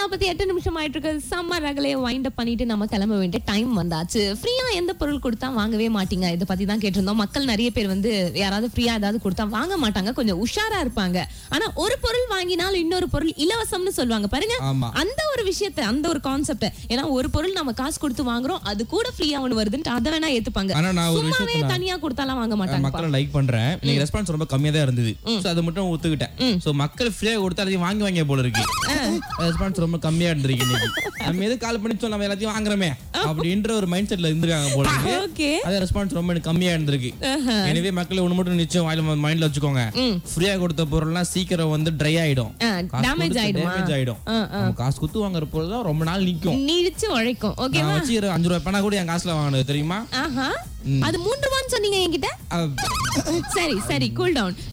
நாற்பத்தி எட்டு நிமிஷம் ஆயிட்டு இருக்கு சம்மர் ரகலையை வைண்ட் அப் பண்ணிட்டு நம்ம கிளம்ப வேண்டிய டைம் வந்தாச்சு ஃப்ரீயா எந்த பொருள் கொடுத்தா வாங்கவே மாட்டீங்க இதை பத்தி தான் கேட்டிருந்தோம் மக்கள் நிறைய பேர் வந்து யாராவது ஃப்ரீயா ஏதாவது கொடுத்தா வாங்க மாட்டாங்க கொஞ்சம் உஷாரா இருப்பாங்க ஆனா ஒரு பொருள் வாங்கினால் இன்னொரு பொருள் இலவசம்னு சொல்லுவாங்க பாருங்க ஆமா அந்த ஒரு விஷயத்த அந்த ஒரு கான்செப்ட் ஏன்னா ஒரு பொருள் நம்ம காசு கொடுத்து வாங்குறோம் அது கூட ஃப்ரீயா ஒண்ணு வருதுன்ட்டு அதை வேணா ஏத்துப்பாங்க ஆனா நான் ஒரு சும்மாவே விஷயத்த தனியா கொடுத்தாலாம் வாங்க மாட்டாங்க மக்களை லைக் பண்றேன் நீங்க ரெஸ்பான்ஸ் ரொம்ப கம்மியா தான் இருந்தது சோ அதை மட்டும் ஒத்துக்கிட்டேன் சோ மக்கள் ஃப்ரீயா கொடுத்தா அதையும் வாங்கி வாங்கிய போல இருக்கு ரெஸ்பான்ஸ் ரொம்ப கம்மியா இருந்திருக்கு இன்னைக்கு நம்ம எது கால் பண்ணி சொன்னா நம்ம எல்லாத்தையும் வாங்குறோமே அப்படின்ற ஒரு மைண்ட் செட்ல இருந்திருக்காங்க போல இருக்கு ஓகே அது ரெஸ்பான்ஸ் ரொம்ப எனக்கு கம்மியா இருந்திருக்கு எனவே மக்கள் ஒண்ணு மட்டும் நிச்சயம் வாயில மைண்ட்ல வச்சுக்கோங்க ஃப்ரீயா கொடுத்த பொருள்லாம் சீக்கிரம் வந்து ட்ரை ஆயிடும் டேமேஜ் ஆயிடுமா டேமேஜ் ஆயிடும் ஆ, நம்ம காசு குத்து வாங்குற பொருள் தான் ரொம்ப நாள் நிக்கும் நீடிச்சு உழைக்கும் ஓகே நான் வச்சு இரு- அஞ்சு ரூபாய் பணம் கூட என் காசுல வாங்கினது தெரியுமா ஆஹா அது மூன்று ரூபான்னு சொன்னீங்க என்கிட்ட அஹ் சரி சரி கூல் டவுன்